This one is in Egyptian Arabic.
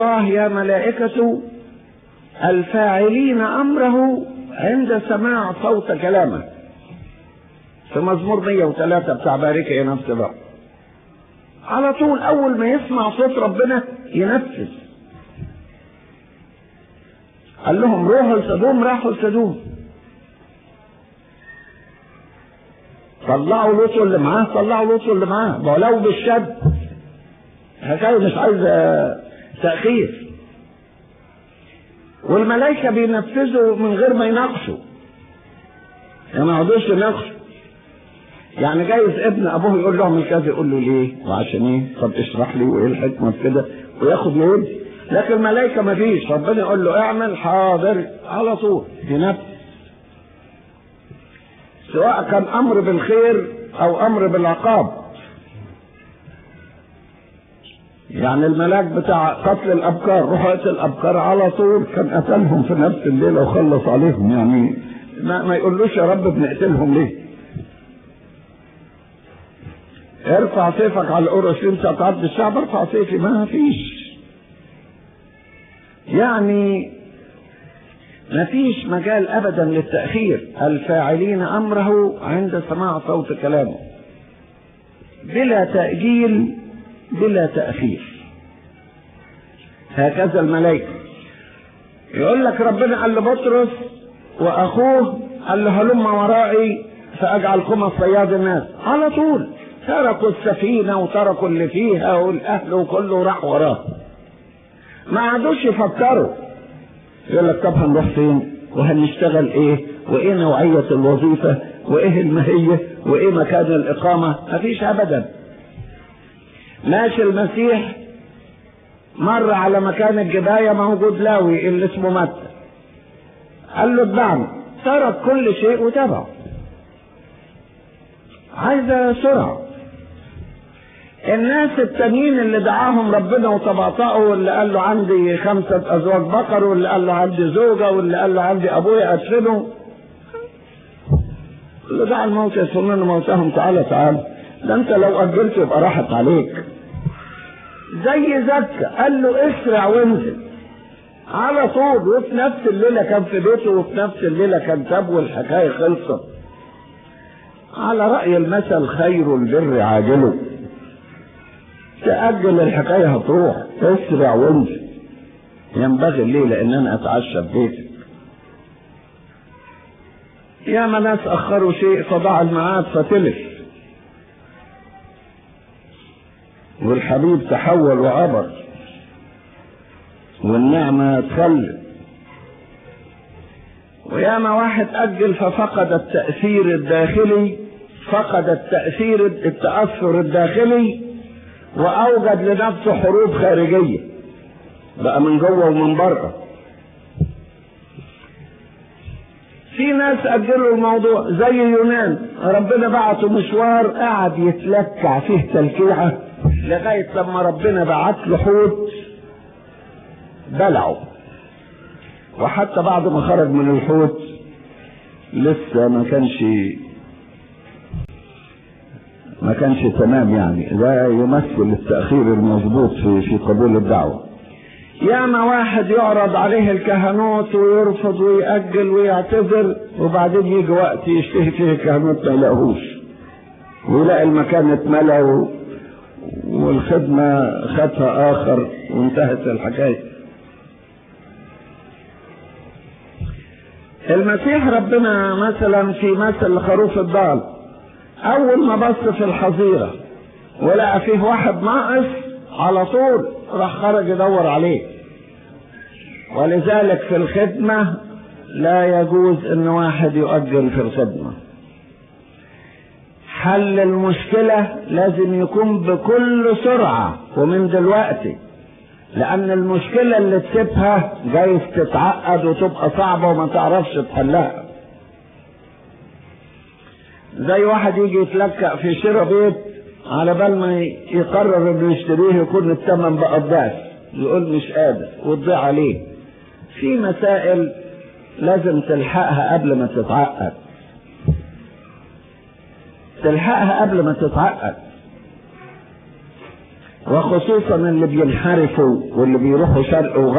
الله يا ملائكة الفاعلين أمره عند سماع صوت كلامه في مزمور 103 بتاع بارك يا نفس بقى على طول أول ما يسمع صوت ربنا ينفذ قال لهم روحوا لسدوم راحوا لسدوم طلعوا لوط اللي معاه طلعوا لوط اللي معاه ولو بالشد حكايه مش عايزه تأخير والملائكة بينفذوا من غير ما يناقشوا يعني ما يقعدوش يناقشوا يعني جايز ابن ابوه يقول له اعمل كذا يقول له ليه وعشان ايه طب اشرح لي وايه الحكمه في كده وياخد يودي لكن الملائكه ما فيش ربنا يقول له اعمل حاضر على طول ينفذ سواء كان امر بالخير او امر بالعقاب يعني الملاك بتاع قتل الابكار روح قتل الابكار على طول كان قتلهم في نفس الليله وخلص عليهم يعني ما, ما يقولوش يا رب بنقتلهم ليه ارفع سيفك على الاورشليم ستعد الشعب ارفع سيفي ما فيش يعني ما فيش مجال ابدا للتاخير الفاعلين امره عند سماع صوت كلامه بلا تاجيل بلا تاخير هكذا الملائكه يقول لك ربنا قال لبطرس واخوه قال له هلم ورائي فاجعلكما صياد الناس على طول تركوا السفينه وتركوا اللي فيها والاهل وكله راح وراه ما عادوش يفكروا يقول لك طب هنروح فين وهنشتغل ايه وايه نوعية الوظيفة وايه المهية وايه مكان الاقامة مفيش ابدا ماشي المسيح مر على مكان الجباية موجود لاوي اللي اسمه متى قال له اتبعني ترك كل شيء وتبعه عايزة سرعة الناس التانيين اللي دعاهم ربنا وتبعطأوا واللي قال له عندي خمسة أزواج بقر واللي قال له عندي زوجة واللي قال له عندي أبويا أدفنه اللي دعا الموت يسرون موتهم تعالى تعالى ده أنت لو أجلت يبقى راحت عليك زي زكا قال له اسرع وانزل على طول وفي نفس الليلة كان في بيته وفي نفس الليلة كان تاب والحكاية خلصت على رأي المثل خير البر عاجله تأجل الحكاية هتروح اسرع وانزل ينبغي الليلة ان انا اتعشى في بيتك يا ما ناس اخروا شيء فضاع الميعاد فتلف والحبيب تحول وعبر والنعمة تخلف وياما واحد أجل ففقد التأثير الداخلي فقد التأثير التأثر الداخلي وأوجد لنفسه حروب خارجية بقى من جوه ومن بره في ناس أجلوا الموضوع زي يونان ربنا بعته مشوار قعد يتلكع فيه تلكيعة لغاية لما ربنا بعت له حوت بلعه وحتى بعد ما خرج من الحوت لسه ما كانش ما كانش تمام يعني ده يمثل التأخير المضبوط في في قبول الدعوة ياما واحد يعرض عليه الكهنوت ويرفض ويأجل ويعتذر وبعدين يجي وقت يشتهي فيه الكهنوت ما يلاقوش ويلاقي المكان اتملى والخدمة خدها آخر وانتهت الحكاية المسيح ربنا مثلا في مثل خروف الضال اول ما بص في الحظيره ولقى فيه واحد ناقص على طول راح خرج يدور عليه ولذلك في الخدمه لا يجوز ان واحد يؤجل في الخدمه حل المشكله لازم يكون بكل سرعه ومن دلوقتي لان المشكله اللي تسيبها جايز تتعقد وتبقى صعبه وما تعرفش تحلها زي واحد يجي يتلكأ في شراء بيت على بال ما يقرر انه يشتريه يكون الثمن بقى الضعف يقول مش قادر وتضيع عليه في مسائل لازم تلحقها قبل ما تتعقد تلحقها قبل ما تتعقد وخصوصا اللي بينحرفوا واللي بيروحوا شرق وغرب